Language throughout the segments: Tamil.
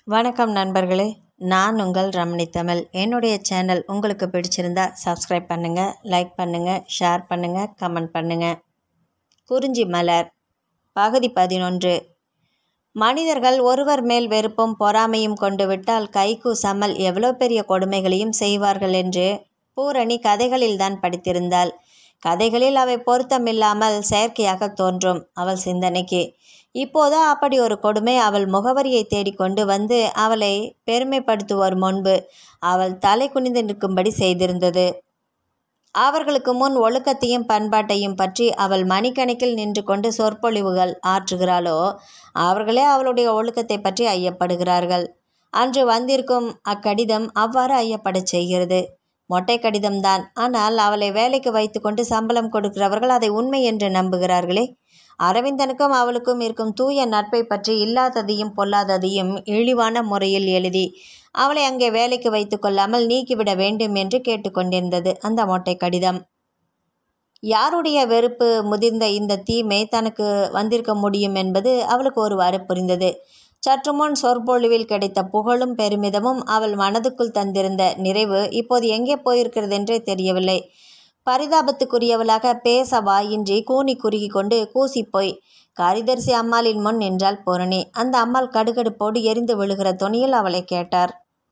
வணக்கம் நண்பர்களே நான் உங்கள் ரமணி தமிழ் என்னுடைய சேனல் உங்களுக்கு பிடிச்சிருந்தா சப்ஸ்கிரைப் பண்ணுங்கள் லைக் பண்ணுங்கள் ஷேர் பண்ணுங்கள் கமெண்ட் பண்ணுங்கள் குறிஞ்சி மலர் பகுதி பதினொன்று மனிதர்கள் ஒருவர் மேல் வெறுப்பும் பொறாமையும் கொண்டு விட்டால் கைகூசாமல் எவ்வளோ பெரிய கொடுமைகளையும் செய்வார்கள் என்று பூரணி கதைகளில்தான் படித்திருந்தாள் கதைகளில் அவை பொருத்தமில்லாமல் செயற்கையாக தோன்றும் அவள் சிந்தனைக்கு இப்போதோ அப்படி ஒரு கொடுமை அவள் முகவரியை தேடிக்கொண்டு வந்து அவளை பெருமைப்படுத்துவோர் முன்பு அவள் தலை குனிந்து நிற்கும்படி செய்திருந்தது அவர்களுக்கு முன் ஒழுக்கத்தையும் பண்பாட்டையும் பற்றி அவள் மணிக்கணக்கில் நின்று கொண்டு சொற்பொழிவுகள் ஆற்றுகிறாளோ அவர்களே அவளுடைய ஒழுக்கத்தை பற்றி ஐயப்படுகிறார்கள் அன்று வந்திருக்கும் அக்கடிதம் அவ்வாறு ஐயப்படச் செய்கிறது மொட்டை கடிதம்தான் ஆனால் அவளை வேலைக்கு வைத்துக்கொண்டு சம்பளம் கொடுக்கிறவர்கள் அதை உண்மை என்று நம்புகிறார்களே அரவிந்தனுக்கும் அவளுக்கும் இருக்கும் தூய நட்பை பற்றி இல்லாததையும் பொல்லாததையும் இழிவான முறையில் எழுதி அவளை அங்கே வேலைக்கு வைத்து கொள்ளாமல் நீக்கிவிட வேண்டும் என்று கேட்டுக்கொண்டிருந்தது அந்த மொட்டை கடிதம் யாருடைய வெறுப்பு முதிர்ந்த இந்த தீமை தனக்கு வந்திருக்க முடியும் என்பது அவளுக்கு ஒருவாறு புரிந்தது சற்று முன் சொற்பொழிவில் கிடைத்த புகழும் பெருமிதமும் அவள் மனதுக்குள் தந்திருந்த நிறைவு இப்போது எங்கே போயிருக்கிறது என்றே தெரியவில்லை பரிதாபத்துக்குரியவளாக பேச வாயின்றி கூனி குறுகி கொண்டு கூசிப்போய் காரிதரிசி அம்மாளின் முன் நின்றாள் பூரணி அந்த அம்மாள் கடுகடுப்போடு எரிந்து விழுகிற துணியில் அவளை கேட்டார்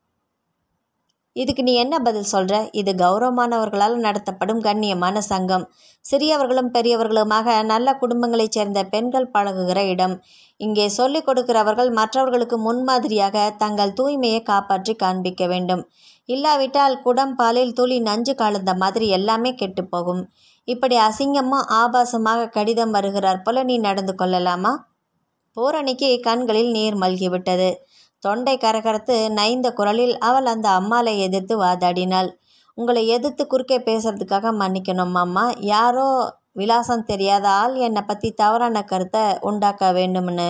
இதுக்கு நீ என்ன பதில் சொல்ற இது கௌரவமானவர்களால் நடத்தப்படும் கண்ணியமான சங்கம் சிறியவர்களும் பெரியவர்களுமாக நல்ல குடும்பங்களைச் சேர்ந்த பெண்கள் பழகுகிற இடம் இங்கே சொல்லிக் கொடுக்கிறவர்கள் மற்றவர்களுக்கு முன்மாதிரியாக தங்கள் தூய்மையை காப்பாற்றி காண்பிக்க வேண்டும் இல்லாவிட்டால் குடம் பாலில் துளி நஞ்சு கலந்த மாதிரி எல்லாமே கெட்டு போகும் இப்படி அசிங்கமாக ஆபாசமாக கடிதம் வருகிறார் போல நீ நடந்து கொள்ளலாமா பூரணிக்கு கண்களில் நீர் மல்கிவிட்டது தொண்டை கரகரத்து நைந்த குரலில் அவள் அந்த அம்மாளை எதிர்த்து வாதாடினாள் உங்களை எதிர்த்து குறுக்கே பேசுறதுக்காக மன்னிக்கணும் அம்மா யாரோ விலாசம் தெரியாத ஆள் என்னை பற்றி தவறான கருத்தை உண்டாக்க வேண்டும்னு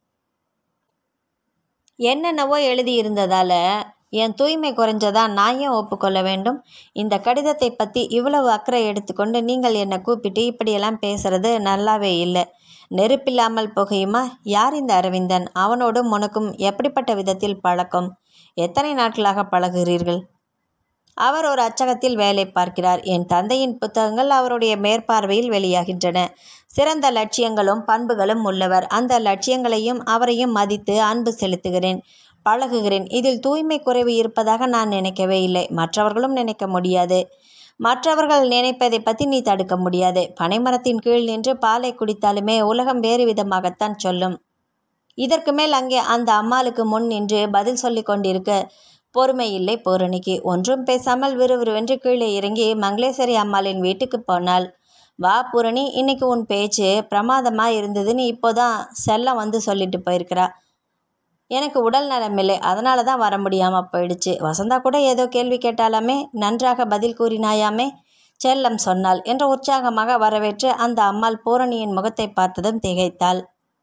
என்னென்னவோ எழுதியிருந்ததால என் தூய்மை குறைஞ்சதா நான் ஏன் ஒப்புக்கொள்ள வேண்டும் இந்த கடிதத்தை பற்றி இவ்வளவு அக்கறை எடுத்துக்கொண்டு நீங்கள் என்னை கூப்பிட்டு இப்படியெல்லாம் பேசுறது நல்லாவே இல்லை நெருப்பில்லாமல் புகையுமா யார் இந்த அரவிந்தன் அவனோடும் உனக்கும் எப்படிப்பட்ட விதத்தில் பழக்கம் எத்தனை நாட்களாக பழகுகிறீர்கள் அவர் ஒரு அச்சகத்தில் வேலை பார்க்கிறார் என் தந்தையின் புத்தகங்கள் அவருடைய மேற்பார்வையில் வெளியாகின்றன சிறந்த லட்சியங்களும் பண்புகளும் உள்ளவர் அந்த லட்சியங்களையும் அவரையும் மதித்து அன்பு செலுத்துகிறேன் பழகுகிறேன் இதில் தூய்மை குறைவு இருப்பதாக நான் நினைக்கவே இல்லை மற்றவர்களும் நினைக்க முடியாது மற்றவர்கள் நினைப்பதை பற்றி நீ தடுக்க முடியாது பனைமரத்தின் கீழ் நின்று பாலை குடித்தாலுமே உலகம் வேறு விதமாகத்தான் சொல்லும் இதற்கு மேல் அங்கே அந்த அம்மாளுக்கு முன் நின்று பதில் சொல்லி கொண்டிருக்க பொறுமை இல்லை பூரணிக்கு ஒன்றும் பேசாமல் விறுவிறுவென்று கீழே இறங்கி மங்களேஸ்வரி அம்மாளின் வீட்டுக்கு போனாள் வா பூரணி இன்னைக்கு உன் பேச்சு பிரமாதமாக இருந்ததுன்னு இப்போதான் செல்லம் வந்து சொல்லிட்டு போயிருக்கிறா எனக்கு உடல் நலமில்லை அதனால தான் வர முடியாமல் போயிடுச்சு வசந்தா கூட ஏதோ கேள்வி கேட்டாலாமே நன்றாக பதில் கூறினாயாமே செல்லம் சொன்னாள் என்ற உற்சாகமாக வரவேற்று அந்த அம்மாள் பூரணியின் முகத்தை பார்த்ததும் திகைத்தாள்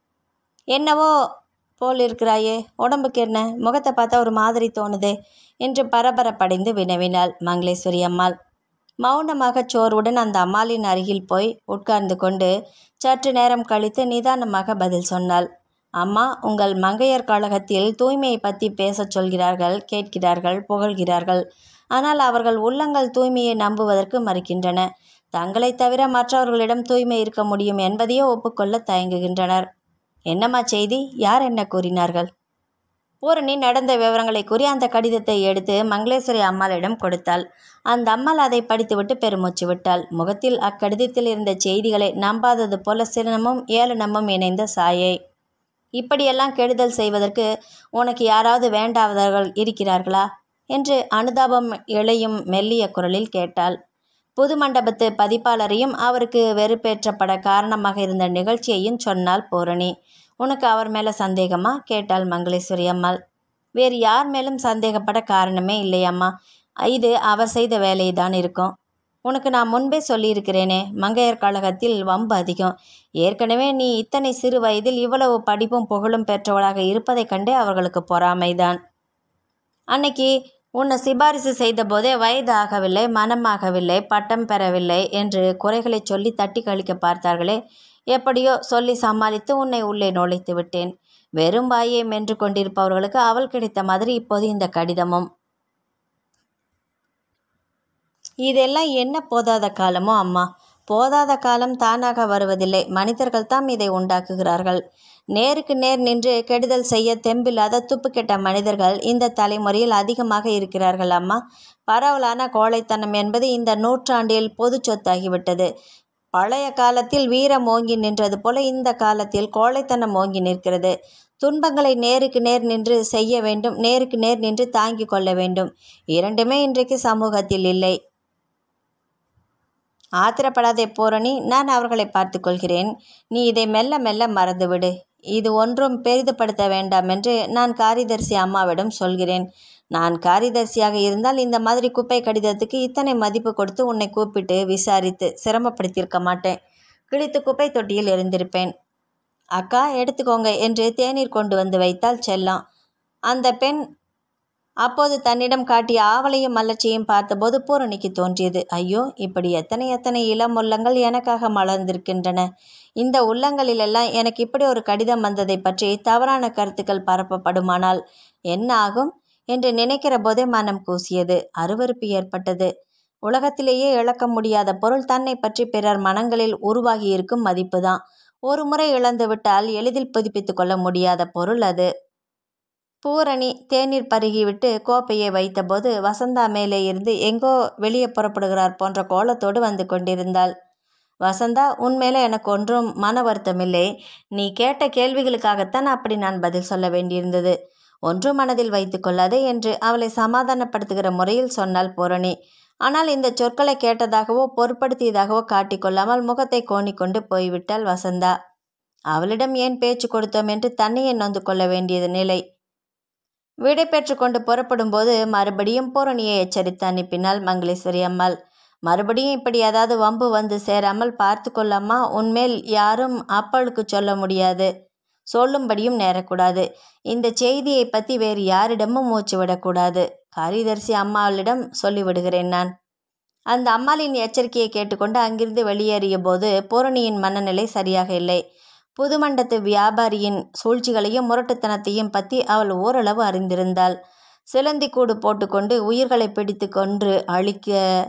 என்னவோ போல் இருக்கிறாயே உடம்புக்கு என்ன முகத்தை பார்த்தா ஒரு மாதிரி தோணுதே என்று பரபரப்படைந்து வினவினாள் மங்களேஸ்வரி அம்மாள் மௌனமாக சோர்வுடன் அந்த அம்மாளின் அருகில் போய் உட்கார்ந்து கொண்டு சற்று நேரம் கழித்து நிதானமாக பதில் சொன்னாள் அம்மா உங்கள் மங்கையர் கழகத்தில் தூய்மையை பற்றி பேசச் சொல்கிறார்கள் கேட்கிறார்கள் புகழ்கிறார்கள் ஆனால் அவர்கள் உள்ளங்கள் தூய்மையை நம்புவதற்கு மறுக்கின்றன தங்களைத் தவிர மற்றவர்களிடம் தூய்மை இருக்க முடியும் என்பதையே ஒப்புக்கொள்ள தயங்குகின்றனர் என்னம்மா செய்தி யார் என்ன கூறினார்கள் பூரணி நடந்த விவரங்களை கூறி அந்த கடிதத்தை எடுத்து மங்களேஸ்வரி அம்மாளிடம் கொடுத்தாள் அந்த அம்மாள் அதை படித்துவிட்டு பெருமூச்சு விட்டாள் முகத்தில் அக்கடிதத்தில் இருந்த செய்திகளை நம்பாதது போல சினமும் ஏளனமும் இணைந்த சாயை இப்படியெல்லாம் கெடுதல் செய்வதற்கு உனக்கு யாராவது வேண்டாதவர்கள் இருக்கிறார்களா என்று அனுதாபம் இழையும் மெல்லிய குரலில் கேட்டாள் புது மண்டபத்து பதிப்பாளரையும் அவருக்கு வெறுப்பேற்றப்பட காரணமாக இருந்த நிகழ்ச்சியையும் சொன்னாள் பூரணி உனக்கு அவர் மேலே சந்தேகமா கேட்டாள் மங்களேஸ்வரி அம்மாள் வேறு யார் மேலும் சந்தேகப்பட காரணமே இல்லையம்மா இது அவர் செய்த வேலையை தான் இருக்கும் உனக்கு நான் முன்பே சொல்லியிருக்கிறேனே மங்கையர் கழகத்தில் வம்பு அதிகம் ஏற்கனவே நீ இத்தனை சிறு வயதில் இவ்வளவு படிப்பும் புகழும் பெற்றவளாக இருப்பதைக் கண்டே அவர்களுக்கு பொறாமைதான் அன்னைக்கு உன்னை சிபாரிசு செய்த போதே வயது ஆகவில்லை மனமாகவில்லை பட்டம் பெறவில்லை என்று குறைகளை சொல்லி தட்டி கழிக்க பார்த்தார்களே எப்படியோ சொல்லி சமாளித்து உன்னை உள்ளே நுழைத்து விட்டேன் வெறும் வாயை மென்று கொண்டிருப்பவர்களுக்கு அவள் கிடைத்த மாதிரி இப்போது இந்த கடிதமும் இதெல்லாம் என்ன போதாத காலமோ அம்மா போதாத காலம் தானாக வருவதில்லை மனிதர்கள் தாம் இதை உண்டாக்குகிறார்கள் நேருக்கு நேர் நின்று கெடுதல் செய்ய தெம்பில்லாத துப்பு கெட்ட மனிதர்கள் இந்த தலைமுறையில் அதிகமாக இருக்கிறார்கள் அம்மா பரவலான கோழைத்தனம் என்பது இந்த நூற்றாண்டில் பொது சொத்தாகிவிட்டது பழைய காலத்தில் வீரம் ஓங்கி நின்றது போல இந்த காலத்தில் கோழைத்தனம் ஓங்கி நிற்கிறது துன்பங்களை நேருக்கு நேர் நின்று செய்ய வேண்டும் நேருக்கு நேர் நின்று தாங்கிக் கொள்ள வேண்டும் இரண்டுமே இன்றைக்கு சமூகத்தில் இல்லை ஆத்திரப்படாதே பூரணி நான் அவர்களை பார்த்து கொள்கிறேன் நீ இதை மெல்ல மெல்ல மறந்துவிடு இது ஒன்றும் பெரிதுபடுத்த வேண்டாம் என்று நான் காரிதர்சி அம்மாவிடம் சொல்கிறேன் நான் காரிதர்சியாக இருந்தால் இந்த மாதிரி குப்பை கடிதத்துக்கு இத்தனை மதிப்பு கொடுத்து உன்னை கூப்பிட்டு விசாரித்து சிரமப்படுத்தியிருக்க மாட்டேன் கிழித்து குப்பை தொட்டியில் எரிந்திருப்பேன் அக்கா எடுத்துக்கோங்க என்று தேநீர் கொண்டு வந்து வைத்தால் செல்லம் அந்த பெண் அப்போது தன்னிடம் காட்டிய ஆவலையும் மலர்ச்சியும் பார்த்தபோது பூரணிக்கு தோன்றியது ஐயோ இப்படி எத்தனை எத்தனை இளம் உள்ளங்கள் எனக்காக மலர்ந்திருக்கின்றன இந்த உள்ளங்களிலெல்லாம் எனக்கு இப்படி ஒரு கடிதம் வந்ததை பற்றி தவறான கருத்துக்கள் பரப்பப்படுமானால் என்ன ஆகும் என்று நினைக்கிற போதே மனம் கூசியது அருவருப்பு ஏற்பட்டது உலகத்திலேயே இழக்க முடியாத பொருள் தன்னை பற்றி பிறர் மனங்களில் உருவாகி இருக்கும் மதிப்புதான் ஒரு முறை இழந்துவிட்டால் எளிதில் புதுப்பித்து கொள்ள முடியாத பொருள் அது பூரணி தேநீர் பருகிவிட்டு கோப்பையை வைத்தபோது வசந்தா மேலே இருந்து எங்கோ வெளியே புறப்படுகிறார் போன்ற கோலத்தோடு வந்து கொண்டிருந்தாள் வசந்தா உன்மேலே எனக்கு ஒன்றும் மன வருத்தமில்லை நீ கேட்ட கேள்விகளுக்காகத்தான் அப்படி நான் பதில் சொல்ல வேண்டியிருந்தது ஒன்றும் மனதில் வைத்து கொள்ளாதே என்று அவளை சமாதானப்படுத்துகிற முறையில் சொன்னாள் பூரணி ஆனால் இந்த சொற்களை கேட்டதாகவோ பொருட்படுத்தியதாகவோ காட்டிக்கொள்ளாமல் முகத்தை கோணிக்கொண்டு போய்விட்டாள் வசந்தா அவளிடம் ஏன் பேச்சு கொடுத்தோம் என்று தன்னையே நொந்து கொள்ள வேண்டியது நிலை விடை பெற்று கொண்டு புறப்படும்போது மறுபடியும் பூரணியை எச்சரித்து அனுப்பினாள் மங்களேஸ்வரி அம்மாள் மறுபடியும் இப்படி ஏதாவது வம்பு வந்து சேராமல் பார்த்து கொள்ளம்மா உன்மேல் யாரும் அப்பளுக்கு சொல்ல முடியாது சொல்லும்படியும் நேரக்கூடாது இந்த செய்தியை பற்றி வேறு யாரிடமும் மூச்சு விடக்கூடாது காரிதர்சி அம்மாளிடம் சொல்லிவிடுகிறேன் நான் அந்த அம்மாளின் எச்சரிக்கையை கேட்டுக்கொண்டு அங்கிருந்து வெளியேறிய போது பூரணியின் மனநிலை சரியாக இல்லை புதுமண்டத்து வியாபாரியின் சூழ்ச்சிகளையும் முரட்டுத்தனத்தையும் பற்றி அவள் ஓரளவு அறிந்திருந்தாள் சிலந்தி கூடு போட்டுக்கொண்டு உயிர்களை பிடித்து கொன்று அழிக்க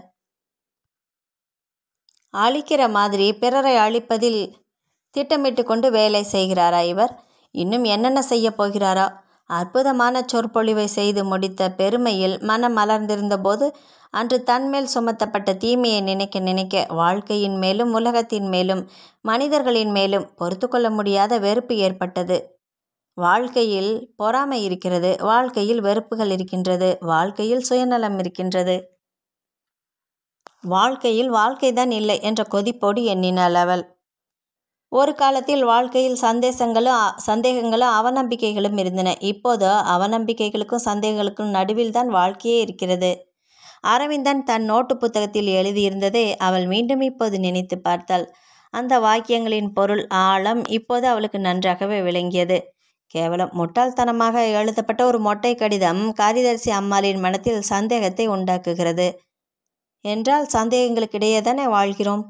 அழிக்கிற மாதிரி பிறரை அழிப்பதில் திட்டமிட்டு கொண்டு வேலை செய்கிறாரா இவர் இன்னும் என்னென்ன செய்ய போகிறாரா அற்புதமான சொற்பொழிவை செய்து முடித்த பெருமையில் மனம் மலர்ந்திருந்த போது அன்று தன்மேல் சுமத்தப்பட்ட தீமையை நினைக்க நினைக்க வாழ்க்கையின் மேலும் உலகத்தின் மேலும் மனிதர்களின் மேலும் பொறுத்து கொள்ள முடியாத வெறுப்பு ஏற்பட்டது வாழ்க்கையில் பொறாமை இருக்கிறது வாழ்க்கையில் வெறுப்புகள் இருக்கின்றது வாழ்க்கையில் சுயநலம் இருக்கின்றது வாழ்க்கையில் வாழ்க்கைதான் இல்லை என்ற கொதிப்போடு எண்ணினாள் அவள் ஒரு காலத்தில் வாழ்க்கையில் சந்தேசங்களும் அ- சந்தேகங்களும் அவநம்பிக்கைகளும் இருந்தன இப்போதோ அவநம்பிக்கைகளுக்கும் சந்தேகங்களுக்கும் நடுவில் தான் வாழ்க்கையே இருக்கிறது அரவிந்தன் தன் நோட்டு புத்தகத்தில் எழுதியிருந்ததை அவள் மீண்டும் இப்போது நினைத்து பார்த்தாள் அந்த வாக்கியங்களின் பொருள் ஆழம் இப்போது அவளுக்கு நன்றாகவே விளங்கியது கேவலம் முட்டாள்தனமாக எழுதப்பட்ட ஒரு மொட்டை கடிதம் காரிதர்சி அம்மாளின் மனத்தில் சந்தேகத்தை உண்டாக்குகிறது என்றால் சந்தேகங்களுக்கிடையே தானே வாழ்கிறோம்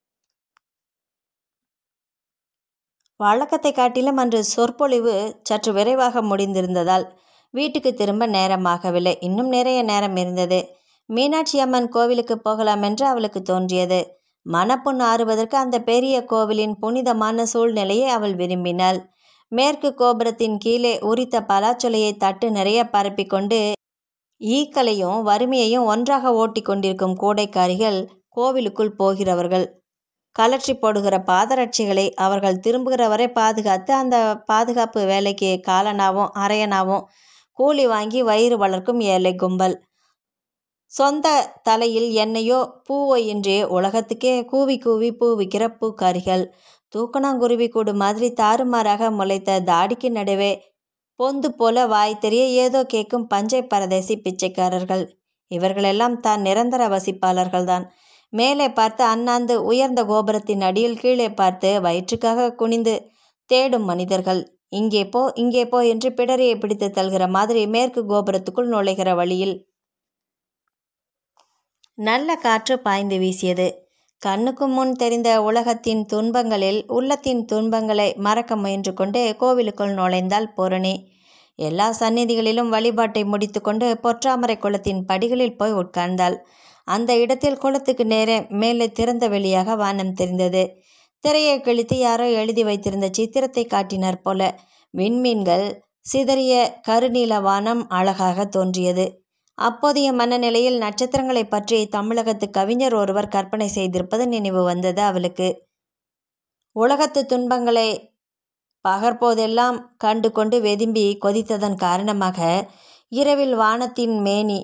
வழக்கத்தை காட்டிலும் அன்று சொற்பொழிவு சற்று விரைவாக முடிந்திருந்ததால் வீட்டுக்கு திரும்ப நேரமாகவில்லை இன்னும் நிறைய நேரம் இருந்தது மீனாட்சி அம்மன் கோவிலுக்கு போகலாம் என்று அவளுக்கு தோன்றியது மனப்புண் ஆறுவதற்கு அந்த பெரிய கோவிலின் புனிதமான சூழ்நிலையை அவள் விரும்பினாள் மேற்கு கோபுரத்தின் கீழே உரித்த பலாச்சொலையை தட்டு நிறைய பரப்பிக்கொண்டு ஈக்களையும் வறுமையையும் ஒன்றாக ஓட்டி கொண்டிருக்கும் கூடைக்காரிகள் கோவிலுக்குள் போகிறவர்கள் கலற்றி போடுகிற பாதரட்சிகளை அவர்கள் திரும்புகிற வரை பாதுகாத்து அந்த பாதுகாப்பு வேலைக்கு காலனாவும் அரையனாவும் கூலி வாங்கி வயிறு வளர்க்கும் ஏழை கும்பல் சொந்த தலையில் எண்ணெயோ பூவோ இன்றி உலகத்துக்கே கூவி கூவி பூ விற்கிற பூக்காரிகள் தூக்கணாங்குருவி கூடு மாதிரி தாறுமாறாக முளைத்த தாடிக்கு நடுவே பொந்து போல வாய் தெரிய ஏதோ கேட்கும் பஞ்சை பரதேசி பிச்சைக்காரர்கள் இவர்களெல்லாம் தான் நிரந்தர வசிப்பாளர்கள்தான் மேலே பார்த்து அண்ணாந்து உயர்ந்த கோபுரத்தின் அடியில் கீழே பார்த்து வயிற்றுக்காக குனிந்து தேடும் மனிதர்கள் இங்கே போ இங்கே போ என்று பிடரியை பிடித்து தள்ளுகிற மாதிரி மேற்கு கோபுரத்துக்குள் நுழைகிற வழியில் நல்ல காற்று பாய்ந்து வீசியது கண்ணுக்கு முன் தெரிந்த உலகத்தின் துன்பங்களில் உள்ளத்தின் துன்பங்களை மறக்க முயன்று கொண்டே கோவிலுக்குள் நுழைந்தாள் பூரணி எல்லா சந்நிதிகளிலும் வழிபாட்டை முடித்துக்கொண்டு பொற்றாமரை குளத்தின் படிகளில் போய் உட்கார்ந்தாள் அந்த இடத்தில் குளத்துக்கு நேரே மேலே திறந்த வெளியாக வானம் தெரிந்தது திரையை கிழித்து யாரோ எழுதி வைத்திருந்த சித்திரத்தை காட்டினர் போல விண்மீன்கள் சிதறிய கருநீல வானம் அழகாக தோன்றியது அப்போதைய மனநிலையில் நட்சத்திரங்களை பற்றி தமிழகத்து கவிஞர் ஒருவர் கற்பனை செய்திருப்பது நினைவு வந்தது அவளுக்கு உலகத்து துன்பங்களை பகற்போதெல்லாம் கண்டு கொண்டு வெதும்பி கொதித்ததன் காரணமாக இரவில் வானத்தின் மேனி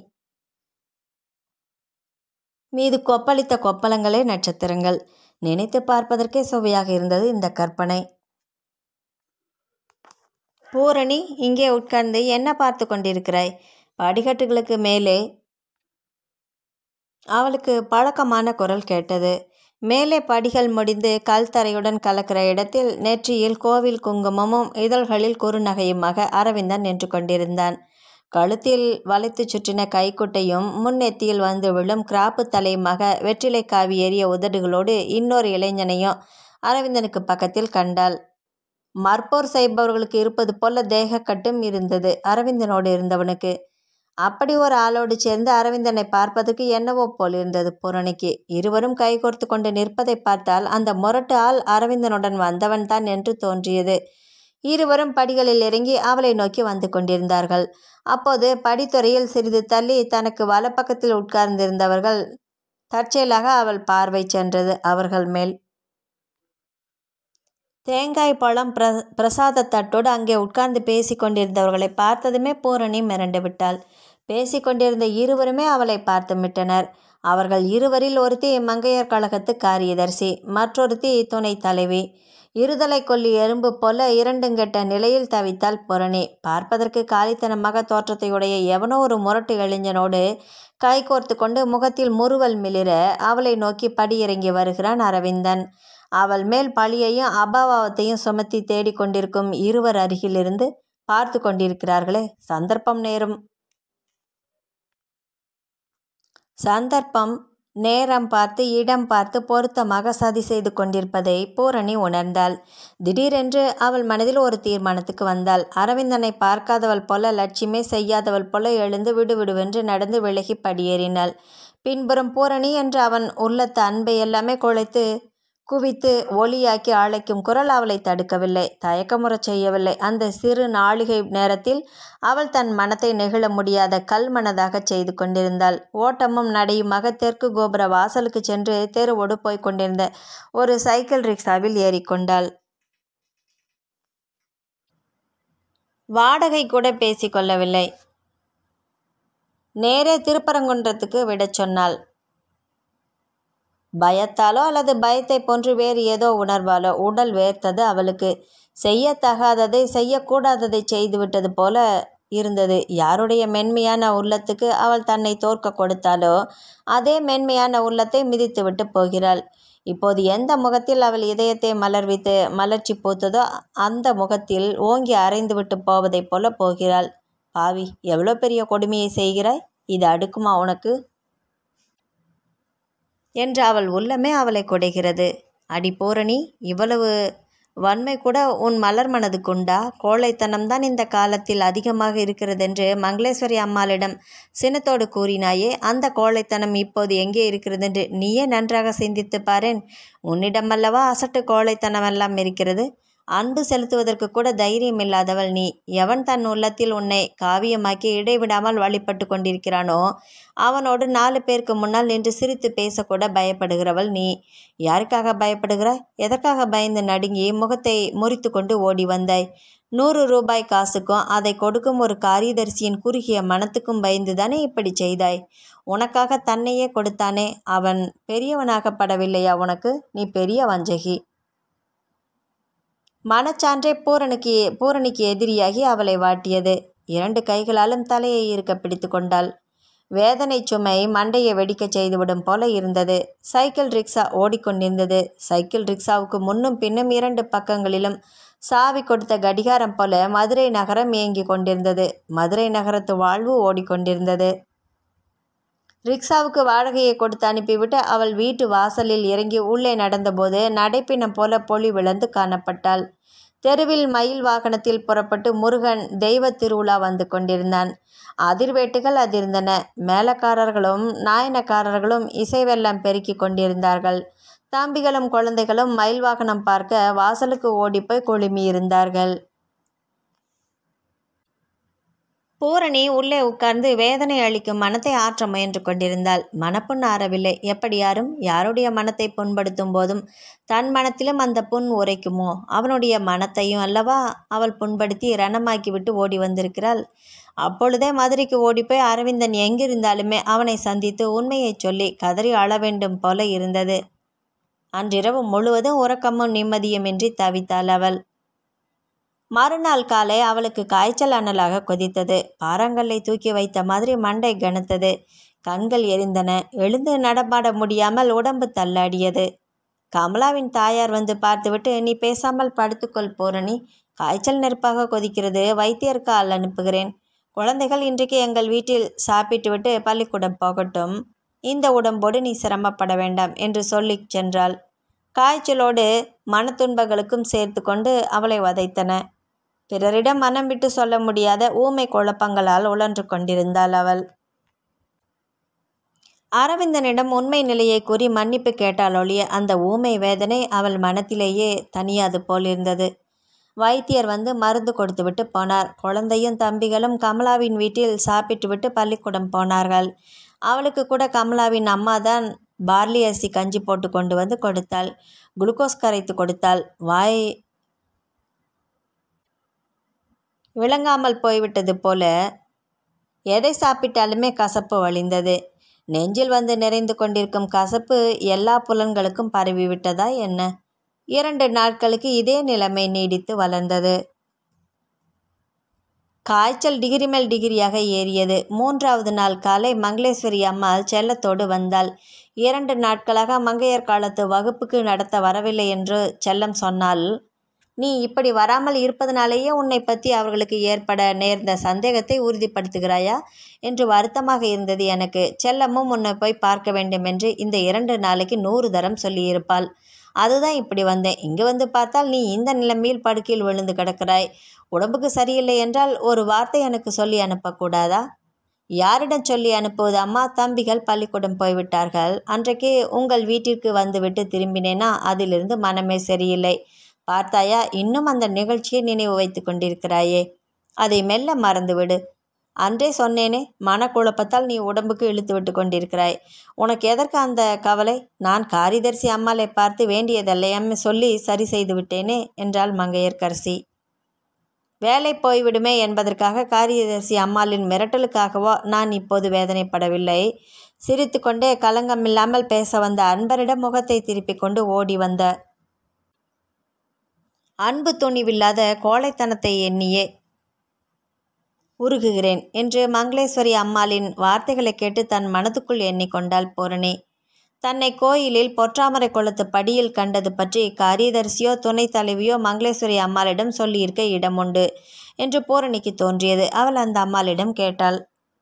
மீது கொப்பளித்த கொப்பளங்களே நட்சத்திரங்கள் நினைத்து பார்ப்பதற்கே சுவையாக இருந்தது இந்த கற்பனை பூரணி இங்கே உட்கார்ந்து என்ன பார்த்து கொண்டிருக்கிறாய் படிக்கட்டுகளுக்கு மேலே அவளுக்கு பழக்கமான குரல் கேட்டது மேலே படிகள் முடிந்து கல் தரையுடன் கலக்கிற இடத்தில் நெற்றியில் கோவில் குங்குமமும் இதழ்களில் குறுநகையுமாக அரவிந்தன் நின்று கொண்டிருந்தான் கழுத்தில் வளைத்து சுற்றின கைக்குட்டையும் முன்னெத்தியில் வந்து விழும் கிராப்பு தலையுமாக வெற்றிலை காவி ஏறிய உதடுகளோடு இன்னொரு இளைஞனையும் அரவிந்தனுக்கு பக்கத்தில் கண்டாள் மற்போர் செய்பவர்களுக்கு இருப்பது போல தேகக்கட்டும் இருந்தது அரவிந்தனோடு இருந்தவனுக்கு அப்படி ஒரு ஆளோடு சேர்ந்து அரவிந்தனை பார்ப்பதற்கு என்னவோ போல் இருந்தது பூரணிக்கு இருவரும் கைகோர்த்து கொண்டு நிற்பதை பார்த்தால் அந்த முரட்டு ஆள் அரவிந்தனுடன் வந்தவன் தான் என்று தோன்றியது இருவரும் படிகளில் இறங்கி அவளை நோக்கி வந்து கொண்டிருந்தார்கள் அப்போது படித்துறையில் சிறிது தள்ளி தனக்கு வலப்பக்கத்தில் உட்கார்ந்திருந்தவர்கள் தற்செயலாக அவள் பார்வை சென்றது அவர்கள் மேல் தேங்காய் பழம் பிர பிரசாத தட்டோடு அங்கே உட்கார்ந்து பேசி கொண்டிருந்தவர்களை பார்த்ததுமே பூரணி மிரண்டு விட்டாள் பேசி கொண்டிருந்த இருவருமே அவளை பார்த்து விட்டனர் அவர்கள் இருவரில் ஒருத்தி மங்கையர் கழகத்து காரியதர்சி மற்றொருத்தி துணை தலைவி இருதலை கொல்லி எறும்பு போல இரண்டுங்கெட்ட நிலையில் தவித்தாள் புரணி பார்ப்பதற்கு காலித்தனமாக தோற்றத்தையுடைய எவனோ ஒரு முரட்டு இளைஞனோடு கைகோர்த்து கொண்டு முகத்தில் முறுவல் மிளிர அவளை நோக்கி படியிறங்கி வருகிறான் அரவிந்தன் அவள் மேல் பழியையும் அபாவத்தையும் சுமத்தி தேடிக்கொண்டிருக்கும் இருவர் அருகிலிருந்து பார்த்து கொண்டிருக்கிறார்களே சந்தர்ப்பம் நேரும் சந்தர்ப்பம் நேரம் பார்த்து இடம் பார்த்து பொருத்தமாக சதி செய்து கொண்டிருப்பதை பூரணி உணர்ந்தாள் திடீரென்று அவள் மனதில் ஒரு தீர்மானத்துக்கு வந்தாள் அரவிந்தனை பார்க்காதவள் போல லட்சியமே செய்யாதவள் போல எழுந்து விடுவிடுவென்று நடந்து விலகி படியேறினாள் பின்புறம் பூரணி என்று அவன் உள்ளத்து அன்பை எல்லாமே குலைத்து குவித்து ஒளியாக்கி அழைக்கும் குரல் அவளை தடுக்கவில்லை தயக்கமுறச் செய்யவில்லை அந்த சிறு நாளிகை நேரத்தில் அவள் தன் மனத்தை நெகிழ முடியாத கல் மனதாக செய்து கொண்டிருந்தாள் ஓட்டமும் நடையுமாக தெற்கு கோபுர வாசலுக்கு சென்று தெருவோடு போய்க் கொண்டிருந்த ஒரு சைக்கிள் ரிக்ஷாவில் ஏறிக்கொண்டாள் வாடகை கூட பேசிக்கொள்ளவில்லை நேரே திருப்பரங்குன்றத்துக்கு விடச் சொன்னாள் பயத்தாலோ அல்லது பயத்தை போன்று வேறு ஏதோ உணர்வாலோ உடல் வேர்த்தது அவளுக்கு செய்யத்தகாததை செய்யக்கூடாததை செய்துவிட்டது போல இருந்தது யாருடைய மென்மையான உள்ளத்துக்கு அவள் தன்னை தோற்க கொடுத்தாலோ அதே மென்மையான உள்ளத்தை மிதித்துவிட்டு போகிறாள் இப்போது எந்த முகத்தில் அவள் இதயத்தை மலர்வித்து மலர்ச்சி பூத்ததோ அந்த முகத்தில் ஓங்கி அரைந்துவிட்டு போவதைப் போல போகிறாள் பாவி எவ்வளோ பெரிய கொடுமையை செய்கிறாய் இது அடுக்குமா உனக்கு என்று அவள் உள்ளமே அவளை குடைகிறது அடி பூரணி இவ்வளவு வன்மை கூட உன் மலர் மனதுக்குண்டா கோழைத்தனம்தான் இந்த காலத்தில் அதிகமாக இருக்கிறதென்று மங்களேஸ்வரி அம்மாளிடம் சினத்தோடு கூறினாயே அந்த கோழைத்தனம் இப்போது எங்கே இருக்கிறதென்று நீயே நன்றாக சிந்தித்து பாரேன் உன்னிடமல்லவா அசட்டு கோழைத்தனமெல்லாம் இருக்கிறது அன்பு செலுத்துவதற்கு கூட தைரியம் இல்லாதவள் நீ எவன் தன் உள்ளத்தில் உன்னை காவியமாக்கி இடைவிடாமல் வழிபட்டு கொண்டிருக்கிறானோ அவனோடு நாலு பேருக்கு முன்னால் நின்று சிரித்து பேசக்கூட பயப்படுகிறவள் நீ யாருக்காக பயப்படுகிறாய் எதற்காக பயந்து நடுங்கி முகத்தை முறித்து கொண்டு ஓடி வந்தாய் நூறு ரூபாய் காசுக்கும் அதை கொடுக்கும் ஒரு காரியதரிசியின் குறுகிய மனத்துக்கும் பயந்துதானே இப்படி செய்தாய் உனக்காக தன்னையே கொடுத்தானே அவன் பெரியவனாகப்படவில்லையா உனக்கு நீ பெரிய வஞ்சகி மனச்சான்றே பூரனுக்கு பூரணிக்கு எதிரியாகி அவளை வாட்டியது இரண்டு கைகளாலும் தலையை இருக்க பிடித்து கொண்டாள் வேதனை சுமை மண்டையை வெடிக்கச் செய்துவிடும் போல இருந்தது சைக்கிள் ரிக்ஷா ஓடிக்கொண்டிருந்தது சைக்கிள் ரிக்ஷாவுக்கு முன்னும் பின்னும் இரண்டு பக்கங்களிலும் சாவி கொடுத்த கடிகாரம் போல மதுரை நகரம் இயங்கி கொண்டிருந்தது மதுரை நகரத்து வாழ்வு ஓடிக்கொண்டிருந்தது ரிக்ஷாவுக்கு வாடகையை கொடுத்து அனுப்பிவிட்டு அவள் வீட்டு வாசலில் இறங்கி உள்ளே நடந்தபோது நடைப்பினம் போல பொலி விழந்து காணப்பட்டாள் தெருவில் மயில் வாகனத்தில் புறப்பட்டு முருகன் தெய்வ திருவிழா வந்து கொண்டிருந்தான் அதிர்வேட்டுகள் அதிர்ந்தன மேலக்காரர்களும் நாயனக்காரர்களும் இசைவெல்லாம் பெருக்கி கொண்டிருந்தார்கள் தம்பிகளும் குழந்தைகளும் மயில் வாகனம் பார்க்க வாசலுக்கு ஓடிப்போய் குழுமியிருந்தார்கள் பூரணி உள்ளே உட்கார்ந்து வேதனை அளிக்கும் மனத்தை ஆற்ற முயன்று கொண்டிருந்தாள் மனப்புண் ஆறவில்லை எப்படி யாரும் யாருடைய மனத்தை புண்படுத்தும் போதும் தன் மனத்திலும் அந்த புண் உரைக்குமோ அவனுடைய மனத்தையும் அல்லவா அவள் புண்படுத்தி ரணமாக்கிவிட்டு ஓடி வந்திருக்கிறாள் அப்பொழுதே மதுரைக்கு ஓடிப்போய் அரவிந்தன் எங்கிருந்தாலுமே அவனை சந்தித்து உண்மையை சொல்லி கதறி அழ வேண்டும் போல இருந்தது அன்றிரவு முழுவதும் உறக்கமும் நிம்மதியுமின்றி தவித்தாள் அவள் மறுநாள் காலை அவளுக்கு காய்ச்சல் அனலாக கொதித்தது பாறாங்கல்லை தூக்கி வைத்த மாதிரி மண்டை கனத்தது கண்கள் எரிந்தன எழுந்து நடமாட முடியாமல் உடம்பு தள்ளாடியது கமலாவின் தாயார் வந்து பார்த்துவிட்டு நீ பேசாமல் படுத்துக்கொள் பூரணி காய்ச்சல் நெருப்பாக கொதிக்கிறது வைத்தியருக்கு ஆள் அனுப்புகிறேன் குழந்தைகள் இன்றைக்கு எங்கள் வீட்டில் சாப்பிட்டுவிட்டு பள்ளிக்கூடம் போகட்டும் இந்த உடம்போடு நீ சிரமப்பட வேண்டாம் என்று சொல்லி சென்றாள் காய்ச்சலோடு மனத்துன்பங்களுக்கும் சேர்த்து கொண்டு அவளை வதைத்தன பிறரிடம் மனம் விட்டு சொல்ல முடியாத ஊமை குழப்பங்களால் உழன்று கொண்டிருந்தாள் அவள் அரவிந்தனிடம் உண்மை நிலையை கூறி மன்னிப்பு கேட்டால் ஒழிய அந்த ஊமை வேதனை அவள் மனத்திலேயே தனியாது போல் இருந்தது வைத்தியர் வந்து மருந்து கொடுத்துவிட்டு போனார் குழந்தையும் தம்பிகளும் கமலாவின் வீட்டில் சாப்பிட்டுவிட்டு பள்ளிக்கூடம் போனார்கள் அவளுக்கு கூட கமலாவின் அம்மா தான் பார்லி அரிசி கஞ்சி போட்டு கொண்டு வந்து கொடுத்தாள் குளுக்கோஸ் கரைத்து கொடுத்தாள் வாய் விளங்காமல் போய்விட்டது போல எதை சாப்பிட்டாலுமே கசப்பு வழிந்தது நெஞ்சில் வந்து நிறைந்து கொண்டிருக்கும் கசப்பு எல்லா புலன்களுக்கும் பரவிவிட்டதா என்ன இரண்டு நாட்களுக்கு இதே நிலைமை நீடித்து வளர்ந்தது காய்ச்சல் டிகிரி மேல் டிகிரியாக ஏறியது மூன்றாவது நாள் காலை மங்களேஸ்வரி அம்மாள் செல்லத்தோடு வந்தாள் இரண்டு நாட்களாக மங்கையர் காலத்து வகுப்புக்கு நடத்த வரவில்லை என்று செல்லம் சொன்னால் நீ இப்படி வராமல் இருப்பதனாலேயே உன்னை பற்றி அவர்களுக்கு ஏற்பட நேர்ந்த சந்தேகத்தை உறுதிப்படுத்துகிறாயா என்று வருத்தமாக இருந்தது எனக்கு செல்லமும் உன்னை போய் பார்க்க வேண்டும் என்று இந்த இரண்டு நாளைக்கு நூறு தரம் சொல்லியிருப்பாள் அதுதான் இப்படி வந்தேன் இங்கு வந்து பார்த்தால் நீ இந்த நிலைமையில் படுக்கையில் விழுந்து கிடக்கிறாய் உடம்புக்கு சரியில்லை என்றால் ஒரு வார்த்தை எனக்கு சொல்லி அனுப்பக்கூடாதா யாரிடம் சொல்லி அனுப்புவது அம்மா தம்பிகள் பள்ளிக்கூடம் போய்விட்டார்கள் அன்றைக்கு உங்கள் வீட்டிற்கு வந்துவிட்டு திரும்பினேனா அதிலிருந்து மனமே சரியில்லை பார்த்தாயா இன்னும் அந்த நிகழ்ச்சியை நினைவு வைத்து கொண்டிருக்கிறாயே அதை மெல்ல மறந்துவிடு அன்றே சொன்னேனே மனக்குழப்பத்தால் நீ உடம்புக்கு இழுத்து விட்டு கொண்டிருக்கிறாய் உனக்கு எதற்கு அந்த கவலை நான் காரிதர்சி அம்மாளை பார்த்து வேண்டியதெல்லாம் சொல்லி சரி செய்து விட்டேனே என்றாள் மங்கையர்கரசி வேலை போய்விடுமே என்பதற்காக காரியதர்சி அம்மாளின் மிரட்டலுக்காகவோ நான் இப்போது வேதனைப்படவில்லை சிரித்துக்கொண்டே கலங்கமில்லாமல் பேச வந்த அன்பரிடம் முகத்தை திருப்பிக் கொண்டு ஓடி வந்த அன்பு துணிவில்லாத கோழைத்தனத்தை எண்ணியே உருகுகிறேன் என்று மங்களேஸ்வரி அம்மாளின் வார்த்தைகளை கேட்டு தன் மனதுக்குள் எண்ணிக்கொண்டாள் பூரணி தன்னை கோயிலில் பொற்றாமரை குளத்து படியில் கண்டது பற்றி காரியதர்சியோ துணைத் தலைவியோ மங்களேஸ்வரி அம்மாளிடம் சொல்லியிருக்க இடம் உண்டு என்று பூரணிக்கு தோன்றியது அவள் அந்த அம்மாளிடம் கேட்டாள்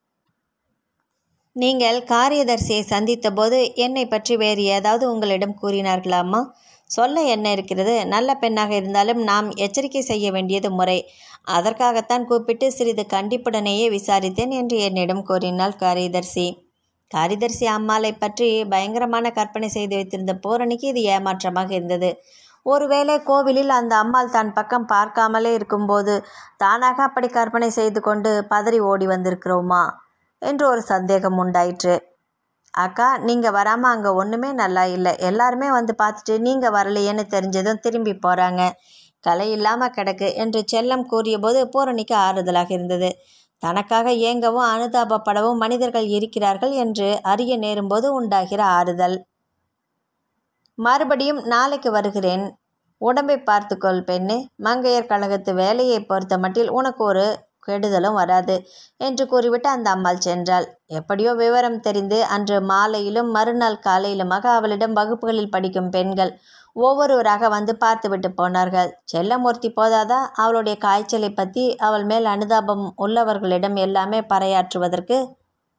நீங்கள் காரியதர்சியை சந்தித்தபோது என்னை பற்றி வேறு ஏதாவது உங்களிடம் கூறினார்களா அம்மா சொல்ல என்ன இருக்கிறது நல்ல பெண்ணாக இருந்தாலும் நாம் எச்சரிக்கை செய்ய வேண்டியது முறை அதற்காகத்தான் கூப்பிட்டு சிறிது கண்டிப்புடனேயே விசாரித்தேன் என்று என்னிடம் கூறினாள் காரியதர்சி காரிதர்சி அம்மாளை பற்றி பயங்கரமான கற்பனை செய்து வைத்திருந்த பூரணிக்கு இது ஏமாற்றமாக இருந்தது ஒருவேளை கோவிலில் அந்த அம்மாள் தன் பக்கம் பார்க்காமலே இருக்கும்போது தானாக அப்படி கற்பனை செய்து கொண்டு பதறி ஓடி வந்திருக்கிறோமா என்று ஒரு சந்தேகம் உண்டாயிற்று அக்கா நீங்கள் வராமல் அங்கே ஒன்றுமே நல்லா இல்லை எல்லாருமே வந்து பார்த்துட்டு நீங்கள் வரலையேன்னு தெரிஞ்சதும் திரும்பி போகிறாங்க கலை இல்லாமல் கிடக்கு என்று செல்லம் கூறியபோது பூரணிக்கு ஆறுதலாக இருந்தது தனக்காக ஏங்கவும் அனுதாபப்படவும் மனிதர்கள் இருக்கிறார்கள் என்று அறிய நேரும்போது உண்டாகிற ஆறுதல் மறுபடியும் நாளைக்கு வருகிறேன் உடம்பை பார்த்துக்கொள் பெண்ணே மங்கையர் கழகத்து வேலையை பொறுத்த மட்டில் உனக்கு ஒரு கெடுதலும் வராது என்று கூறிவிட்டு அந்த அம்மாள் சென்றாள் எப்படியோ விவரம் தெரிந்து அன்று மாலையிலும் மறுநாள் காலையிலுமாக அவளிடம் வகுப்புகளில் படிக்கும் பெண்கள் ஒவ்வொருவராக வந்து பார்த்துவிட்டு போனார்கள் செல்லமூர்த்தி போதாதா அவளுடைய காய்ச்சலை பற்றி அவள் மேல் அனுதாபம் உள்ளவர்களிடம் எல்லாமே பறையாற்றுவதற்கு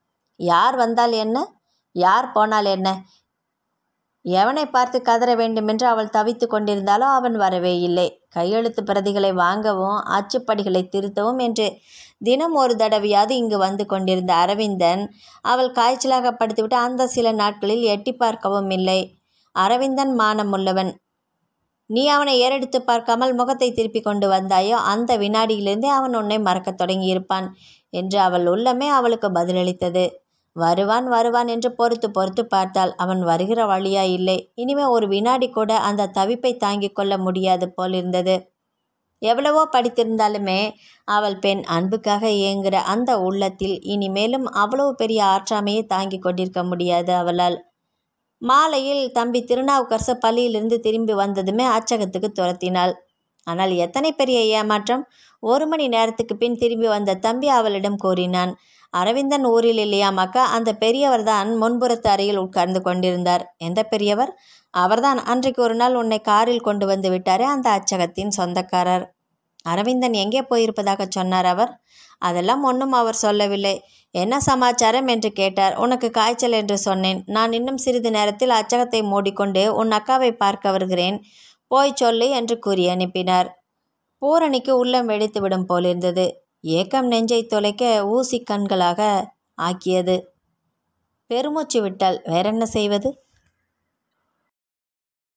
யார் வந்தால் என்ன யார் போனால் என்ன எவனை பார்த்து கதற வேண்டுமென்று அவள் தவித்து கொண்டிருந்தாலோ அவன் வரவே இல்லை கையெழுத்து பிரதிகளை வாங்கவும் அச்சுப்படிகளை திருத்தவும் என்று தினம் ஒரு தடவையாவது இங்கு வந்து கொண்டிருந்த அரவிந்தன் அவள் காய்ச்சலாக படுத்துவிட்டு அந்த சில நாட்களில் எட்டி பார்க்கவும் இல்லை அரவிந்தன் மானமுள்ளவன் நீ அவனை ஏறெடுத்து பார்க்காமல் முகத்தை திருப்பி கொண்டு வந்தாயோ அந்த வினாடியிலிருந்தே அவன் உன்னை மறக்கத் தொடங்கியிருப்பான் என்று அவள் உள்ளமே அவளுக்கு பதிலளித்தது வருவான் வருவான் என்று பொறுத்து பொறுத்து பார்த்தாள் அவன் வருகிற வழியா இல்லை இனிமே ஒரு வினாடி கூட அந்த தவிப்பை தாங்கிக் கொள்ள முடியாது போலிருந்தது எவ்வளவோ படித்திருந்தாலுமே அவள் பெண் அன்புக்காக இயங்குகிற அந்த உள்ளத்தில் இனிமேலும் அவ்வளவு பெரிய ஆற்றாமையை தாங்கிக் கொண்டிருக்க முடியாது அவளால் மாலையில் தம்பி திருநாவுக்கரசு பள்ளியிலிருந்து திரும்பி வந்ததுமே அச்சகத்துக்கு துரத்தினாள் ஆனால் எத்தனை பெரிய ஏமாற்றம் ஒரு மணி நேரத்துக்கு பின் திரும்பி வந்த தம்பி அவளிடம் கூறினான் அரவிந்தன் ஊரில் இல்லையாமாக்கா அந்த பெரியவர் தான் முன்புறத்து அறையில் உட்கார்ந்து கொண்டிருந்தார் எந்த பெரியவர் அவர்தான் அன்றைக்கு ஒரு நாள் உன்னை காரில் கொண்டு வந்து விட்டாரே அந்த அச்சகத்தின் சொந்தக்காரர் அரவிந்தன் எங்கே போயிருப்பதாக சொன்னார் அவர் அதெல்லாம் ஒன்றும் அவர் சொல்லவில்லை என்ன சமாச்சாரம் என்று கேட்டார் உனக்கு காய்ச்சல் என்று சொன்னேன் நான் இன்னும் சிறிது நேரத்தில் அச்சகத்தை மூடிக்கொண்டு உன் அக்காவை பார்க்க வருகிறேன் போய் சொல்லு என்று கூறி அனுப்பினார் பூரணிக்கு உள்ளம் வெடித்துவிடும் போலிருந்தது ஏக்கம் நெஞ்சை தொலைக்க ஊசி கண்களாக ஆக்கியது பெருமூச்சு விட்டால் வேறென்ன செய்வது